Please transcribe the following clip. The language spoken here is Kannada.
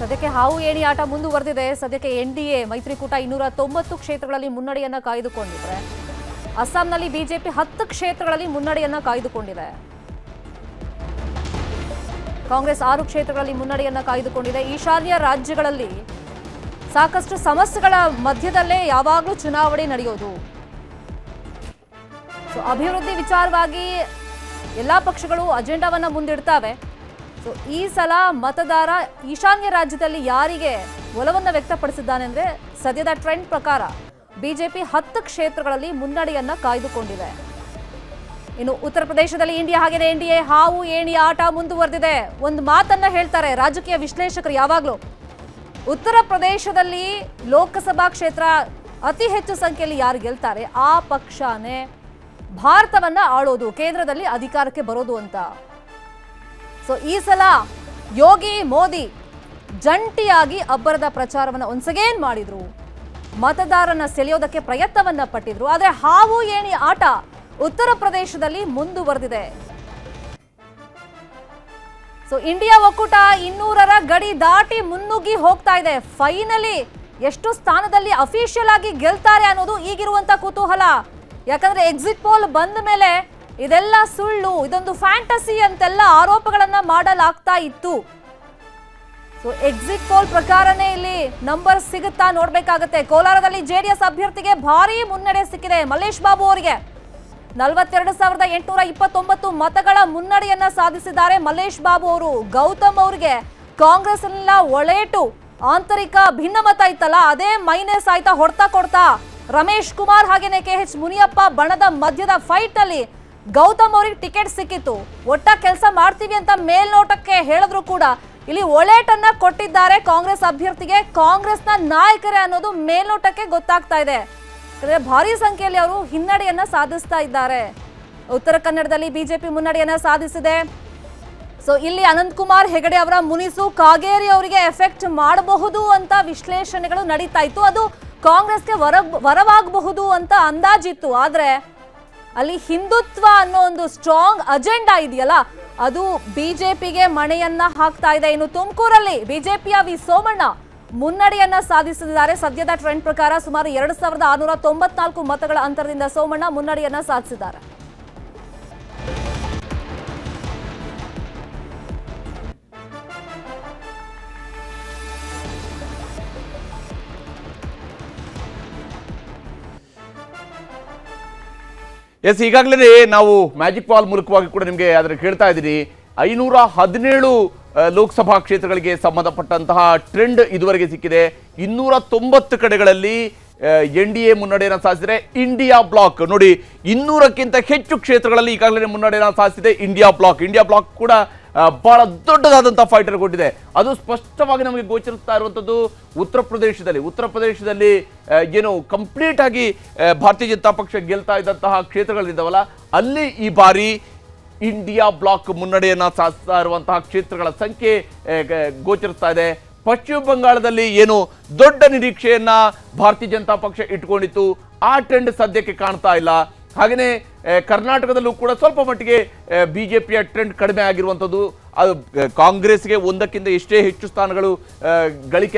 ಸದ್ಯಕ್ಕೆ ಹಾವು ಏಣಿ ಆಟ ಮುಂದುವರೆದಿದೆ ಸದ್ಯಕ್ಕೆ ಎನ್ ಡಿ ಎ ಮೈತ್ರಿಕೂಟ ಇನ್ನೂರ ತೊಂಬತ್ತು ಕ್ಷೇತ್ರಗಳಲ್ಲಿ ಮುನ್ನಡೆಯನ್ನ ಕಾಯ್ದುಕೊಂಡಿದೆ ಅಸ್ಸಾಂನಲ್ಲಿ ಬಿಜೆಪಿ ಹತ್ತು ಕ್ಷೇತ್ರಗಳಲ್ಲಿ ಮುನ್ನಡೆಯನ್ನ ಕಾಯ್ದುಕೊಂಡಿದೆ ಕಾಂಗ್ರೆಸ್ ಆರು ಕ್ಷೇತ್ರಗಳಲ್ಲಿ ಮುನ್ನಡೆಯನ್ನ ಕಾಯ್ದುಕೊಂಡಿದೆ ಈಶಾನ್ಯ ರಾಜ್ಯಗಳಲ್ಲಿ ಸಾಕಷ್ಟು ಸಮಸ್ಯೆಗಳ ಮಧ್ಯದಲ್ಲೇ ಯಾವಾಗಲೂ ಚುನಾವಣೆ ನಡೆಯೋದು ಸೊ ಅಭಿವೃದ್ಧಿ ವಿಚಾರವಾಗಿ ಎಲ್ಲಾ ಪಕ್ಷಗಳು ಅಜೆಂಡಾವನ್ನ ಮುಂದಿಡ್ತಾವೆ ಸೊ ಈ ಸಲ ಮತದಾರ ಈಶಾನ್ಯ ರಾಜ್ಯದಲ್ಲಿ ಯಾರಿಗೆ ಒಲವನ್ನ ವ್ಯಕ್ತಪಡಿಸಿದ್ದಾನೆ ಅಂದ್ರೆ ಸದ್ಯದ ಟ್ರೆಂಡ್ ಪ್ರಕಾರ ಬಿಜೆಪಿ ಹತ್ತು ಕ್ಷೇತ್ರಗಳಲ್ಲಿ ಮುನ್ನಡೆಯನ್ನ ಕಾಯ್ದುಕೊಂಡಿದೆ ಇನ್ನು ಉತ್ತರ ಪ್ರದೇಶದಲ್ಲಿ ಇಂಡಿಯಾ ಹಾಗೆಯೇ ಎನ್ ಡಿ ಎ ಹಾವು ಏಣಿ ಆಟ ಮುಂದುವರೆದಿದೆ ಒಂದು ಮಾತನ್ನ ಹೇಳ್ತಾರೆ ರಾಜಕೀಯ ವಿಶ್ಲೇಷಕರು ಯಾವಾಗಲೂ ಉತ್ತರ ಪ್ರದೇಶದಲ್ಲಿ ಲೋಕಸಭಾ ಕ್ಷೇತ್ರ ಅತಿ ಹೆಚ್ಚು ಸಂಖ್ಯೆಯಲ್ಲಿ ಯಾರು ಗೆಲ್ತಾರೆ ಆ ಪಕ್ಷನೇ ಭಾರತವನ್ನ ಆಳೋದು ಕೇಂದ್ರದಲ್ಲಿ ಅಧಿಕಾರಕ್ಕೆ ಬರೋದು ಅಂತ ಸೊ ಈ ಸಲ ಯೋಗಿ ಮೋದಿ ಜಂಟಿಯಾಗಿ ಅಬ್ಬರದ ಪ್ರಚಾರವನ್ನ ಒನ್ಸಗೇನ್ ಮಾಡಿದ್ರು ಮತದಾರನ ಸೆಳೆಯೋದಕ್ಕೆ ಪ್ರಯತ್ನವನ್ನ ಪಟ್ಟಿದ್ರು ಆದ್ರೆ ಹಾವು ಏಣಿ ಆಟ ಉತ್ತರ ಪ್ರದೇಶದಲ್ಲಿ ಮುಂದುವರೆದಿದೆ ಸೊ ಇಂಡಿಯಾ ಒಕ್ಕೂಟ ಇನ್ನೂರರ ಗಡಿ ದಾಟಿ ಮುನ್ನುಗ್ಗಿ ಹೋಗ್ತಾ ಇದೆ ಫೈನಲಿ ಎಷ್ಟು ಸ್ಥಾನದಲ್ಲಿ ಅಫಿಷಿಯಲ್ ಆಗಿ ಗೆಲ್ತಾರೆ ಅನ್ನೋದು ಈಗಿರುವಂತ ಕುತೂಹಲ ಯಾಕಂದ್ರೆ ಎಕ್ಸಿಟ್ ಪೋಲ್ ಬಂದ ಮೇಲೆ ಇದೆಲ್ಲ ಸುಳ್ಳು ಇದೊಂದು ಫ್ಯಾಂಟಸಿ ಅಂತೆಲ್ಲ ಆರೋಪಗಳನ್ನ ಮಾಡಲಾಗ್ತಾ ಇತ್ತು ಸೊ ಎಕ್ಸಿಟ್ ಪೋಲ್ ಪ್ರಕಾರನೇ ಇಲ್ಲಿ ನಂಬರ್ ಸಿಗುತ್ತಾ ನೋಡ್ಬೇಕಾಗತ್ತೆ ಕೋಲಾರದಲ್ಲಿ ಜೆಡಿಎಸ್ ಅಭ್ಯರ್ಥಿಗೆ ಭಾರಿ ಮುನ್ನಡೆ ಸಿಕ್ಕಿದೆ ಮಲ್ಲೇಶ್ ಬಾಬು ಅವರಿಗೆ ನಲವತ್ತೆರಡು ಸಾವಿರದ ಎಂಟುನೂರ ಇಪ್ಪತ್ತೊಂಬತ್ತು ಮತಗಳ ಮುನ್ನಡೆಯನ್ನ ಸಾಧಿಸಿದ್ದಾರೆ ಮಲ್ಲೇಶ್ ಬಾಬು ಅವರು ಗೌತಮ್ ಅವರಿಗೆ ಕಾಂಗ್ರೆಸ್ ಒಳೇಟು ಆಂತರಿಕ ಭಿನ್ನಮತ ಇತ್ತಲ್ಲ ಅದೇ ಮೈನಸ್ ಆಯ್ತಾ ಹೊಡ್ತಾ ಕೊಡ್ತಾ ರಮೇಶ್ ಕುಮಾರ್ ಹಾಗೇನೆ ಕೆ ಎಚ್ ಮುನಿಯಪ್ಪ ಬಣದ ಮಧ್ಯದ ಫೈಟ್ ಅಲ್ಲಿ ಗೌತಮ್ ಅವರಿಗೆ ಟಿಕೆಟ್ ಸಿಕ್ಕಿತ್ತು ಒಟ್ಟ ಕೆಲಸ ಮಾಡ್ತೀವಿ ಅಂತ ಮೇಲ್ನೋಟಕ್ಕೆ ಹೇಳಿದ್ರು ಕೂಡ ಇಲ್ಲಿ ಒಳೇಟನ್ನ ಕೊಟ್ಟಿದ್ದಾರೆ ಕಾಂಗ್ರೆಸ್ ಅಭ್ಯರ್ಥಿಗೆ ಕಾಂಗ್ರೆಸ್ನ ನಾಯಕರೇ ಅನ್ನೋದು ಮೇಲ್ನೋಟಕ್ಕೆ ಗೊತ್ತಾಗ್ತಾ ಇದೆ ಯಾಕಂದ್ರೆ ಭಾರಿ ಸಂಖ್ಯೆಯಲ್ಲಿ ಅವರು ಹಿನ್ನಡೆಯನ್ನ ಸಾಧಿಸ್ತಾ ಇದ್ದಾರೆ ಉತ್ತರ ಕನ್ನಡದಲ್ಲಿ ಬಿಜೆಪಿ ಮುನ್ನಡೆಯನ್ನ ಸಾಧಿಸಿದೆ ಸೊ ಇಲ್ಲಿ ಅನಂತ್ ಕುಮಾರ್ ಹೆಗಡೆ ಅವರ ಮುನಿಸು ಕಾಗೇರಿ ಅವರಿಗೆ ಎಫೆಕ್ಟ್ ಮಾಡಬಹುದು ಅಂತ ವಿಶ್ಲೇಷಣೆಗಳು ನಡೀತಾ ಇತ್ತು ಅದು ಕಾಂಗ್ರೆಸ್ಗೆ ವರ ವರವಾಗಬಹುದು ಅಂತ ಅಂದಾಜಿತ್ತು ಆದ್ರೆ ಅಲ್ಲಿ ಹಿಂದುತ್ವ ಅನ್ನೋ ಒಂದು ಸ್ಟ್ರಾಂಗ್ ಅಜೆಂಡಾ ಇದೆಯಲ್ಲ ಅದು ಬಿಜೆಪಿಗೆ ಮಣೆಯನ್ನ ಹಾಕ್ತಾ ಇದೆ ಇನ್ನು ತುಮಕೂರಲ್ಲಿ ಬಿಜೆಪಿಯ ವಿ ಸೋಮಣ್ಣ ಮುನ್ನಡೆಯನ್ನ ಸಾಧಿಸಿದ್ದಾರೆ ಸದ್ಯದ ಟ್ರೆಂಡ್ ಪ್ರಕಾರ ಸುಮಾರು ಎರಡು ಸಾವಿರದ ಆರುನೂರ ತೊಂಬತ್ನಾಲ್ಕು ಮತಗಳ ಅಂತರದಿಂದ ಸೋಮಣ್ಣ ಮುನ್ನಡೆಯನ್ನ ಸಾಧಿಸಿದ್ದಾರೆ ಎಸ್ ಈಗಾಗಲೇ ನಾವು ಮ್ಯಾಜಿಕ್ ಬಾಲ್ ಮೂಲಕವಾಗಿ ಕೂಡ ನಿಮಗೆ ಅದನ್ನು ಕೇಳ್ತಾ ಇದ್ದೀನಿ ಐನೂರ ಹದಿನೇಳು ಆ, ಲೋಕಸಭಾ ಕ್ಷೇತ್ರಗಳಿಗೆ ಸಂಬಂಧಪಟ್ಟಂತಹ ಟ್ರೆಂಡ್ ಇದುವರೆಗೆ ಸಿಕ್ಕಿದೆ ಇನ್ನೂರ ತೊಂಬತ್ತು ಕಡೆಗಳಲ್ಲಿ ಎನ್ ಡಿ ಎ ಮುನ್ನಡೆಯನ್ನು ಸಾಧಿಸಿದರೆ ಇಂಡಿಯಾ ಬ್ಲಾಕ್ ನೋಡಿ ಇನ್ನೂರಕ್ಕಿಂತ ಹೆಚ್ಚು ಕ್ಷೇತ್ರಗಳಲ್ಲಿ ಈಗಾಗಲೇ ಮುನ್ನಡೆಯನ್ನು ಸಾಧಿಸಿದೆ ಇಂಡಿಯಾ ಬ್ಲಾಕ್ ಇಂಡಿಯಾ ಬ್ಲಾಕ್ ಕೂಡ ಆ, ಬಹಳ ದೊಡ್ಡದಾದಂತಹ ಫೈಟರ್ ಕೊಟ್ಟಿದೆ ಅದು ಸ್ಪಷ್ಟವಾಗಿ ನಮಗೆ ಗೋಚರಿಸ್ತಾ ಇರುವಂಥದ್ದು ಉತ್ತರ ಪ್ರದೇಶದಲ್ಲಿ ಉತ್ತರ ಪ್ರದೇಶದಲ್ಲಿ ಆ, ಏನು ಕಂಪ್ಲೀಟ್ ಆಗಿ ಆ, ಭಾರತೀಯ ಜನತಾ ಪಕ್ಷ ಗೆಲ್ತಾ ಇದ್ದಂತಹ ಕ್ಷೇತ್ರಗಳಿದ್ದಾವಲ್ಲ ಅಲ್ಲಿ ಈ ಬಾರಿ ಇಂಡಿಯಾ ಬ್ಲಾಕ್ ಮುನ್ನಡೆಯನ್ನ ಸಾಧಿಸ್ತಾ ಇರುವಂತಹ ಕ್ಷೇತ್ರಗಳ ಸಂಖ್ಯೆ ಆ, ಗ- ಗೋಚರಿಸ್ತಾ ಇದೆ ಪಶ್ಚಿಮ ಬಂಗಾಳದಲ್ಲಿ ಏನು ದೊಡ್ಡ ನಿರೀಕ್ಷೆಯನ್ನ ಭಾರತೀಯ ಜನತಾ ಪಕ್ಷ ಇಟ್ಕೊಂಡಿತ್ತು ಆ ಟ್ರೆಂಡ್ ಸದ್ಯಕ್ಕೆ ಕಾಣ್ತಾ ಇಲ್ಲ ಹಾಗೆಯೇ ಆ, ಕರ್ನಾಟಕದಲ್ಲೂ ಕೂಡ ಸ್ವಲ್ಪ ಮಟ್ಟಿಗೆ ಬಿಜೆಪಿಯ ಟ್ರೆಂಡ್ ಕಡಿಮೆ ಆಗಿರುವಂಥದ್ದು ಅದು ಆ, ಕಾಂಗ್ರೆಸ್ಗೆ ಒಂದಕ್ಕಿಂತ ಎಷ್ಟೇ ಹೆಚ್ಚು ಸ್ಥಾನಗಳು ಆ, ಗಳಿಕೆ